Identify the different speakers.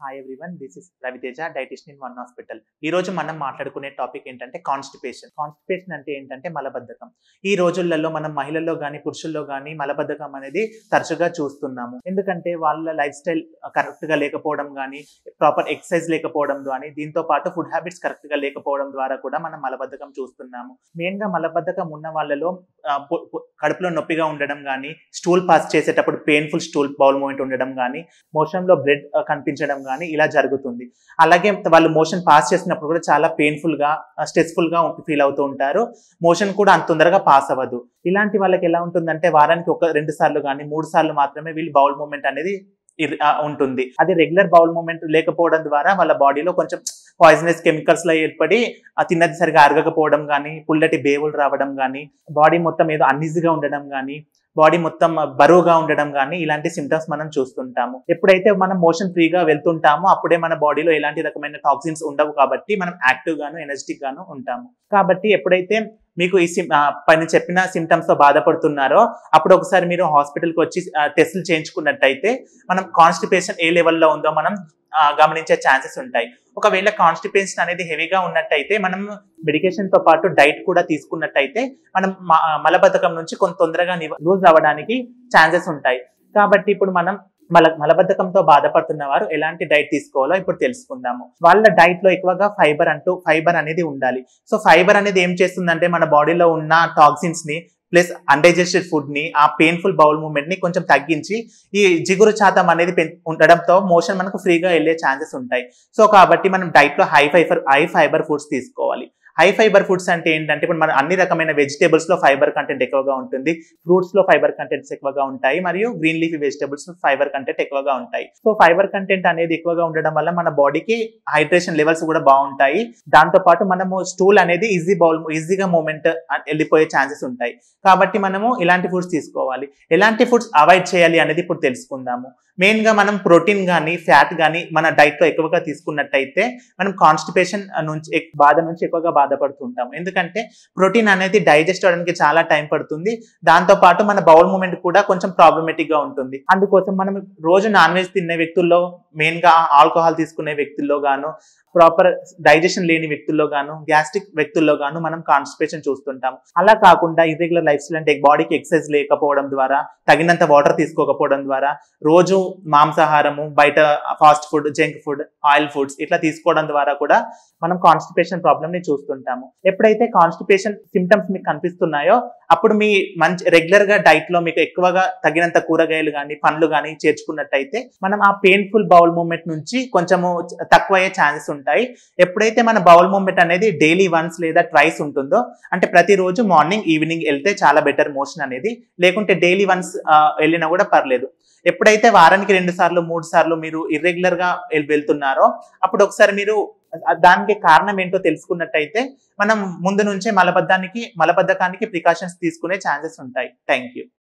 Speaker 1: hi everyone this is Raviteja dietician in one hospital ఈ రోజు మనం మాట్లాడుకునే టాపిక్ ఏంటంటే కాన్స్టిపేషన్ కాన్స్టిపేషన్ అంటే ఏంటంటే మలబద్ధకం ఈ రోజులలో మనం మహిళల్లో కానీ పురుషుల్లో కానీ మలబద్ధకం అనేది తరచుగా చూస్తున్నాము ఎందుకంటే వాళ్ళ లైఫ్ స్టైల్ కరెక్ట్ గా లేకపోవడం కానీ ప్రాపర్ ఎక్సర్సైజ్ లేకపోవడం కానీ దీంతో పాటు ఫుడ్ హ్యాబిట్స్ కరెక్ట్ గా లేకపోవడం ద్వారా కూడా మనం మలబద్ధకం చూస్తున్నాము మెయిన్ గా మలబద్ధకం ఉన్న వాళ్ళలో ఆ, పు- పు- కడుపులో నొప్పిగా ఉండడం కానీ స్టూల్ పాస్ చేసేటప్పుడు పెయిన్ఫుల్ స్టూల్ బౌల్ మూమెంట్ ఉండడం కానీ మోషన్ లో బ్లడ్ కనిపించడం కానీ ఇలా జరుగుతుంది అలాగే వాళ్ళు మోషన్ పాస్ చేసినప్పుడు కూడా చాలా పెయిన్ఫుల్ గా స్ట్రెస్ఫుల్ గా ఫీల్ అవుతూ ఉంటారు మోషన్ కూడా అంత తొందరగా పాస్ అవ్వదు ఇలాంటి వాళ్ళకి ఎలా ఉంటుందంటే వారానికి ఒక రెండు సార్లు కానీ మూడు సార్లు మాత్రమే వీళ్ళు బౌల్ మూమెంట్ అనేది ఇర్- ఆ, ఉంటుంది అది రెగ్యులర్ బౌల్ మూమెంట్ లేకపోవడం ద్వారా వాళ్ళ బాడీలో కొంచెం పాయిజనస్ కెమికల్స్ లో ఏర్పడి ఆ తిన్నది సరిగా అరగకపోవడం కానీ పుల్లటి బేవులు రావడం కానీ బాడీ మొత్తం ఏదో అన్ఈజీగా ఉండడం కానీ బాడీ మొత్తం బరువుగా ఉండడం కానీ ఇలాంటి సిమ్టమ్స్ మనం చూస్తుంటాము ఎప్పుడైతే మనం మోషన్ ఫ్రీగా వెళ్తుంటామో అప్పుడే మన బాడీలో ఎలాంటి రకమైన టాక్సిన్స్ ఉండవు కాబట్టి మనం యాక్టివ్ గాను ఎనర్జెటిక్ గాను ఉంటాము కాబట్టి ఎప్పుడైతే మీకు ఈ సిమ్ ఆ, పైన చెప్పిన సిమ్టమ్స్ తో బాధపడుతున్నారో అప్పుడు ఒకసారి మీరు హాస్పిటల్కి వచ్చి టెస్టులు చేయించుకున్నట్టయితే మనం కాన్స్టిపేషన్ ఏ లెవెల్లో ఉందో మనం ఆ, గమనించే ఛాన్సెస్ ఉంటాయి ఒకవేళ కాన్స్టిపేషన్ అనేది హెవీగా ఉన్నట్టయితే మనం మెడికేషన్ తో పాటు డైట్ కూడా తీసుకున్నట్టయితే మనం మ- మలబద్ధకం నుంచి కొంత తొందరగా లూజ్ అవ్వడానికి ఛాన్సెస్ ఉంటాయి కాబట్టి ఇప్పుడు మనం మల మలబద్ధకంతో బాధపడుతున్న వారు ఎలాంటి డైట్ తీసుకోవాలో ఇప్పుడు తెలుసుకుందాము వాళ్ళ డైట్ లో ఎక్కువగా ఫైబర్ అంటూ ఫైబర్ అనేది ఉండాలి సో ఫైబర్ అనేది ఏం చేస్తుందంటే మన బాడీలో ఉన్న టాక్సిన్స్ ని ప్లస్ అన్డైజెస్టెడ్ ఫుడ్ ని ఆ పెయిన్ఫుల్ బౌల్ మూమెంట్ ని కొంచెం తగ్గించి ఈ జిగురు శాతం అనేది పెం- ఉండడంతో మోషన్ మనకు ఫ్రీగా వెళ్ళే ఛాన్సెస్ ఉంటాయి సో కాబట్టి మనం డైట్ లో high fibre high fibre foods తీసుకోవాలి హై ఫైబర్ ఫుడ్స్ అంటే ఏంటంటే ఇప్పుడు మన అన్ని రకమైన వెజిటేబుల్స్ లో ఫైబర్ కంటెంట్ ఎక్కువగా ఉంటుంది ఫ్రూట్స్ లో ఫైబర్ కంటెంట్స్ ఎక్కువగా ఉంటాయి మరియు green leafy vegetables fibre content ఎక్కువగా ఉంటాయి సో ఫైబర్ కంటెంట్ అనేది ఎక్కువగా ఉండడం వల్ల మన బాడీకి హైడ్రేషన్ లెవెల్స్ కూడా బాగుంటాయి దాంతో పాటు మనము స్టూల్ అనేది ఈజీ బౌల్ ఈజీగా మూమెంట్ వెళ్ళిపోయే ఛాన్సెస్ ఉంటాయి కాబట్టి మనము ఇలాంటి ఫుడ్స్ తీసుకోవాలి ఎలాంటి ఫుడ్స్ అవాయిడ్ చేయాలి అనేది ఇప్పుడు తెలుసుకుందాము మెయిన్ గా మనం ప్రోటీన్ కానీ ఫ్యాట్ కానీ మన డైట్ లో ఎక్కువగా తీసుకున్నట్టయితే మనం కాన్స్టిపేషన్ నుంచి ఎక్- బాధ నుంచి ఎక్కువగా బాధపడుతుంటాం ఎందుకంటే ప్రోటీన్ అనేది డైజెస్ట్ అవడానికి చాలా టైం పడుతుంది దాంతో పాటు మన బౌల్ మూమెంట్ కూడా కొంచెం ప్రాబ్లమేటిక్ గా ఉంటుంది అందుకోసం మనం రోజు నాన్ వెజ్ తినే వ్యక్తుల్లో మెయిన్ గా ఆల్కహాల్ తీసుకునే వ్యక్తుల్లో గాను ప్రాపర్ డైజెషన్ లేని వ్యక్తుల్లో గాను గ్యాస్ట్రిక్ వ్యక్తుల్లో గాను మనం కాన్స్టిపేషన్ చూస్తుంటాం అలా కాకుండా ఇర్రెగ్యులర్ లైఫ్ స్టైల్ అంటే బాడీకి ఎక్సర్సైజ్ లేకపోవడం ద్వారా తగినంత వాటర్ తీసుకోకపోవడం ద్వారా రోజు మాంసాహారము బయట fast food junk food oil foods ఇట్లా తీసుకోవడం ద్వారా కూడా మనం కాన్స్టిపేషన్ ప్రాబ్లమ్ ని చూస్తుంటాము ఎప్పుడైతే కాన్స్టిపేషన్ సిమ్టమ్స్ మీకు కనిపిస్తున్నాయో అప్పుడు మీ మంచి రెగ్యులర్ గా డైట్ లో మీకు ఎక్కువగా తగినంత కూరగాయలు కానీ పండ్లు కానీ చేర్చుకున్నట్టయితే మనం ఆ పెయిన్ఫుల్ బౌల్ మూమెంట్ నుంచి కొంచెము తక్కువ అయ్యే ఛాన్సెస్ ఉంటాయి ఎప్పుడైతే మన బౌల్ మూమెంట్ అనేది డైలీ వన్స్ లేదా ట్వైస్ ఉంటుందో అంటే ప్రతిరోజు మార్నింగ్ ఈవినింగ్ వెళ్తే చాలా బెటర్ మోషన్ అనేది లేకుంటే డైలీ వన్స్ వెళ్ళినా కూడా పర్లేదు ఎప్పుడైతే వారానికి రెండు సార్లు మూడు సార్లు మీరు ఇర్రెగ్యులర్ గా వెళ్- వెళ్తున్నారో అప్పుడు ఒకసారి మీరు ఆ- దానికి కారణం ఏంటో తెలుసుకున్నట్టయితే మనం ముందు నుంచే మలబద్ధానికి మలబద్ధకానికి ప్రికాషన్స్ తీసుకునే ఛాన్సెస్ ఉంటాయి థ్యాంక్ యూ